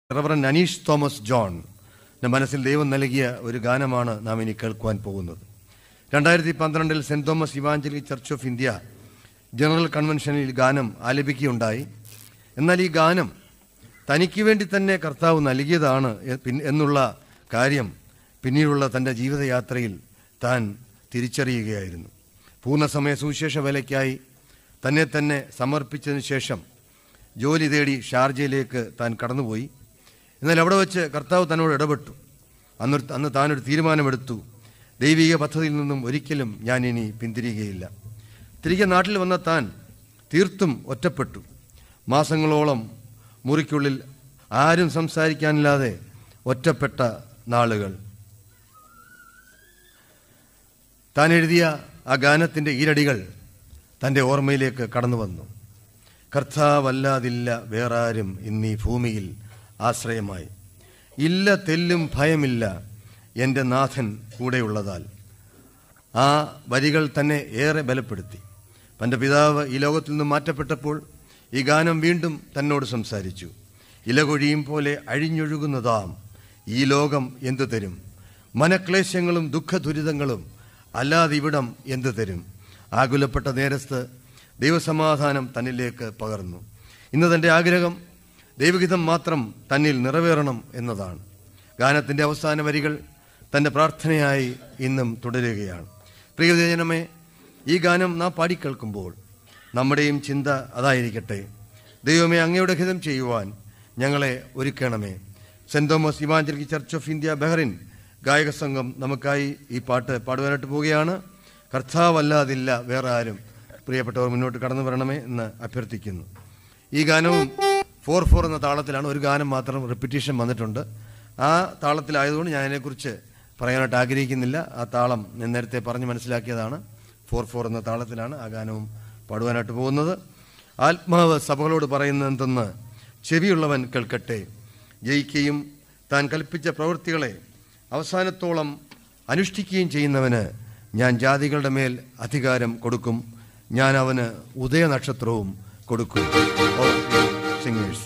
reverend Aneesh Thomas John എൻ്റെ മനസ്സിൽ ദൈവം നൽകിയ ഒരു ഗാനമാണ് നാം ഇനി കേൾക്കുവാൻ പോകുന്നത് രണ്ടായിരത്തി പന്ത്രണ്ടിൽ saint Thomas evangelical church of India general കൺവെൻഷനിൽ ഗാനം ആലപിക്കുകയുണ്ടായി എന്നാൽ ഈ ഗാനം തനിക്ക് വേണ്ടി തന്നെ കർത്താവ് നൽകിയതാണ് എ- പിൻ- എന്നുള്ള കാര്യം പിന്നീടുള്ള തൻ്റെ ജീവിതയാത്രയിൽ താൻ തിരിച്ചറിയുകയായിരുന്നു പൂർണ്ണസമയ സുവിശേഷ വേലയ്ക്കായി തന്നെ തന്നെ സമർപ്പിച്ചതിന് ശേഷം ജോലി തേടി ഷാർജയിലേക്ക് താൻ കടന്നുപോയി എന്നാൽ അവിടെ വെച്ച് കർത്താവ് തന്നോട് ഇടപെട്ടു അന്ന് അന്ന് താനൊരു തീരുമാനമെടുത്തു ദൈവിക പദ്ധതിയിൽ നിന്നും ഒരിക്കലും ഞാൻ ഇനി പിന്തിരിയുകയില്ല തിരികെ നാട്ടിൽ വന്ന താൻ തീർത്തും ഒറ്റപ്പെട്ടു മാസങ്ങളോളം മുറിക്കുള്ളിൽ ആരും സംസാരിക്കാനില്ലാതെ ഒറ്റപ്പെട്ട നാളുകൾ താൻ എഴുതിയ ആ ഗാനത്തിൻ്റെ ഈരടികൾ തൻ്റെ ഓർമ്മയിലേക്ക് കടന്നു വന്നു കർത്താവല്ലാതില്ല വേറാരും ഇന്നീ ഭൂമിയിൽ ആശ്രയമായി ഇല്ല തെല്ലും ഭയമില്ല എൻ്റെ നാഥൻ കൂടെയുള്ളതാൽ ആ വരികൾ തന്നെ ഏറെ ബലപ്പെടുത്തി തൻ്റെ പിതാവ് ഈ ലോകത്തിൽ നിന്ന് മാറ്റപ്പെട്ടപ്പോൾ ഈ ഗാനം വീണ്ടും തന്നോട് സംസാരിച്ചു ഇലകൊഴിയും പോലെ അഴിഞ്ഞൊഴുകുന്നതാം ഈ ലോകം എന്തു തരും മനക്ലേശങ്ങളും ദുഃഖദുരിതങ്ങളും അല്ലാതെ ഇവിടം എന്തു തരും ആകുലപ്പെട്ട നേരത്ത് ദൈവസമാധാനം തന്നിലേക്ക് പകർന്നു ഇന്ന് തൻ്റെ ആഗ്രഹം ദൈവഹിതം മാത്രം തന്നിൽ നിറവേറണം എന്നതാണ് ഗാനത്തിൻ്റെ അവസാന വരികൾ തൻ്റെ പ്രാർത്ഥനയായി ഇന്നും തുടരുകയാണ് പ്രിയജനമേ ഈ ഗാനം നാം പാടിക്കേൾക്കുമ്പോൾ നമ്മുടെയും ചിന്ത അതായിരിക്കട്ടെ ദൈവമേ അങ്ങയുടെ ഹിതം ചെയ്യുവാൻ ഞങ്ങളെ ഒരുക്കണമേ saint Thomas evangelic church of India Bahrain ഗായക സംഘം നമുക്കായി ഈ പാട്ട് പാടുവാനായിട്ട് പോവുകയാണ് കർത്താവല്ലാതില്ല വേറെ ആരും പ്രിയപ്പെട്ടവർ മുന്നോട്ട് കടന്നു വരണമേ എന്ന് അഭ്യർത്ഥിക്കുന്നു ഈ ഗാനവും ഫോർ ഫോർ എന്ന താളത്തിലാണ് ഒരു ഗാനം മാത്രം റിപ്പീറ്റേഷൻ വന്നിട്ടുണ്ട് ആ താളത്തിലായതുകൊണ്ട് ഞാൻ അതിനെക്കുറിച്ച് പറയാനായിട്ട് ആഗ്രഹിക്കുന്നില്ല ആ താളം ഞാൻ നേരത്തെ പറഞ്ഞ് മനസ്സിലാക്കിയതാണ് ഫോർ ഫോർ എന്ന താളത്തിലാണ് ആ ഗാനവും പാടുവാനായിട്ട് പോകുന്നത് ആത്മാവ് സഭകളോട് പറയുന്നത് എന്തെന്ന് ചെവിയുള്ളവൻ കേൾക്കട്ടെ ജയിക്കുകയും താൻ കൽപ്പിച്ച പ്രവൃത്തികളെ അവസാനത്തോളം അനുഷ്ഠിക്കുകയും ചെയ്യുന്നവന് ഞാൻ ജാതികളുടെ മേൽ അധികാരം കൊടുക്കും ഞാൻ അവന് ഉദയനക്ഷത്രവും കൊടുക്കും സിംഗേഴ്സ്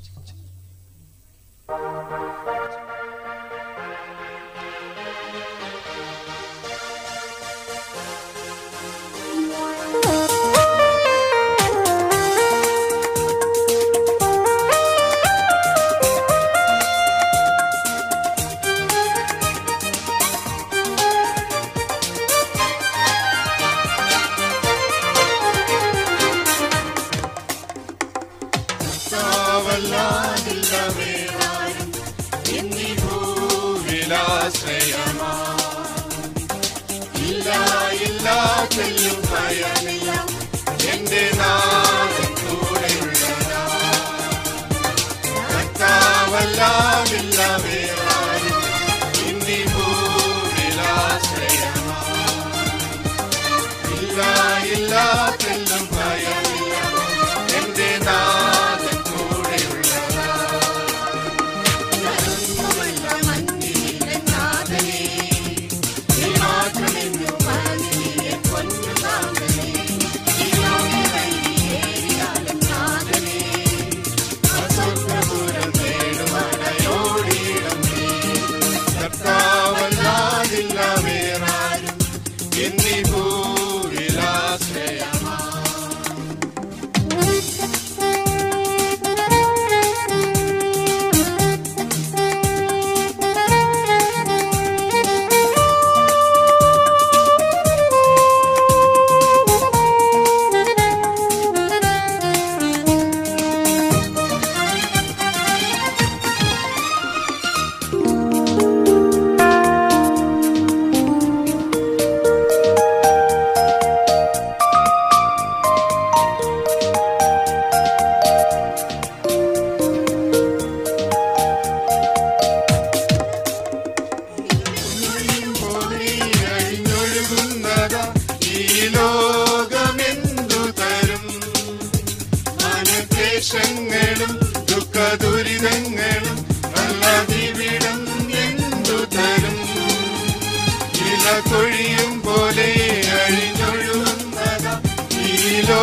ക്ലേശങ്ങളും ദുഃഖദുരിതങ്ങളും അല്ലാതിവിടം എന്തു തരും ഇല കൊഴിയും പോലെ അഴിഞ്ഞൊഴുകുന്നതാ ഈ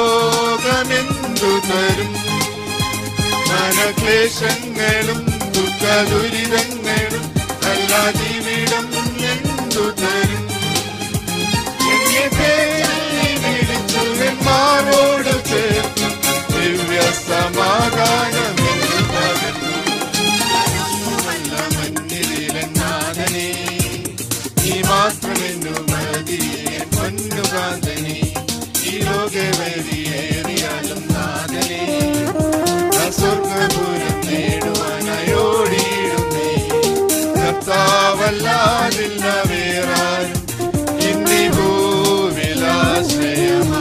ലോകമെന്തു തരും മനക്ലേശങ്ങളും ദുഃഖ ദുരിതങ്ങളും നല്ല ജീവിതം എന്തു തരും എന്നെ തേടി വിളിച്ചു മാറോട് ചേർത്ത് ദിവ്യ സമാധാനം എന്ന് പകർന്നു നല്ല മഞ്ഞിലെന്നാഥനെ നീ മാത്രമെന്നു മതി എൻ പൊന്നുകാന്തനെ ഈ ലോകവേദിയേറിയാലും നാഥനെ സ്വർഗപുരം നേടുവാനായി ഓടിയിടുന്നേ കർത്താവല്ലാതില്ല വേറാരും ഇന്നീ ഭൂവിലാശ്രയമാ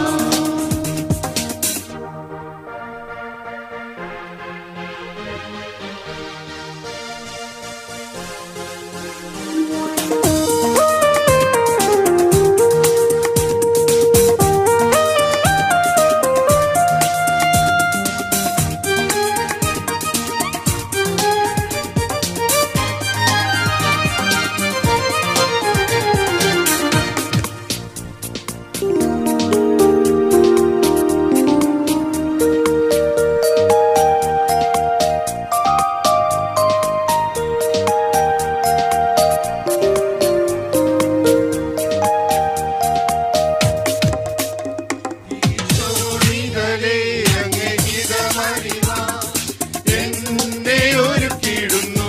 ഈശോനികളെ അങ്ങേ ഗീതമറിവാൻ എന്നെ ഒരുക്കിയിടുന്നു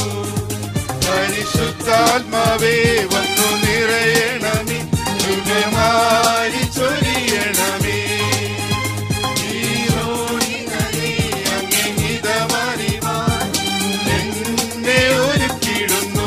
പരിശുദ്ധാത്മാവേ വന്നു നിറയണമേ സുഖമായി ചൊരിയണമേ ഈശോനികളെ അങ്ങേ ഗീതമറിവാൻ എന്നെ ഒരുക്കിയിടുന്നു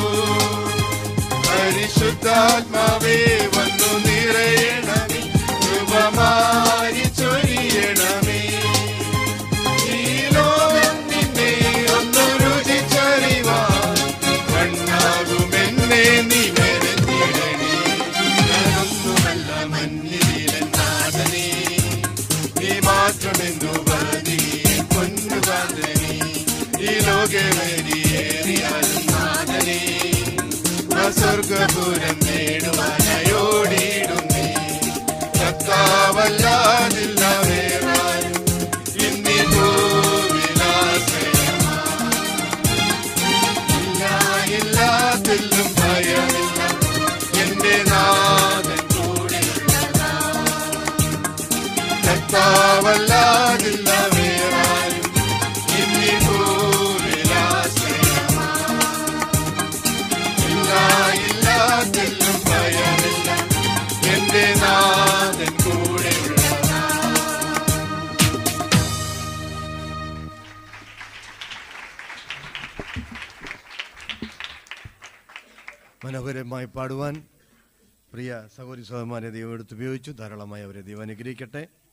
പരിശുദ്ധാത്മാവേ വന്നു നിറയണമേ കൃപമാരി ചൊരിയണമേ ഈ ലോകം നിന്നെ ഒന്നു രുചിച്ചറിവാൻ കണ്ണാകുമെന്നെ നീ മെരഞ്ഞിടണേ ഞാനൊന്നുമല്ല മഞ്ഞിലെന്നാഥനേ നീ മാത്രമെന്നു മതി പൊന്നുകാന്തനേ ഈ ലോകമേരിയേറിയാലും നാഥനേ സ്വർഗപുരം നേടുവാനായി ഓടിയിടുന്നേ കർത്താവല്ലാതില്ല വേറാരും ഇന്നീ ഭൂവിലാശ്രയമാ ഇല്ല ഇല്ലാത്തില്ലും ഭയമില്ല എന്റെ നാഥൻ കൂടെയുള്ളതാ കർത്താവല്ലാതില്ല വേറാരും ഇന്നീ ഭൂവിലാശ്രയമാ ഇല്ല ഇല്ലാത്തില്ലും ഭയമില്ല എന്റെ നാഥൻ കൂടെയുള്ളതാ മനോഹരമായി പാടുവാൻ പ്രിയ സഹോദരി സഹോദരന്മാരെ ദൈവം എടുത്ത് ഉപയോഗിച്ചു ധാരാളമായി അവരെ ദൈവം അനുഗ്രഹിക്കട്ടെ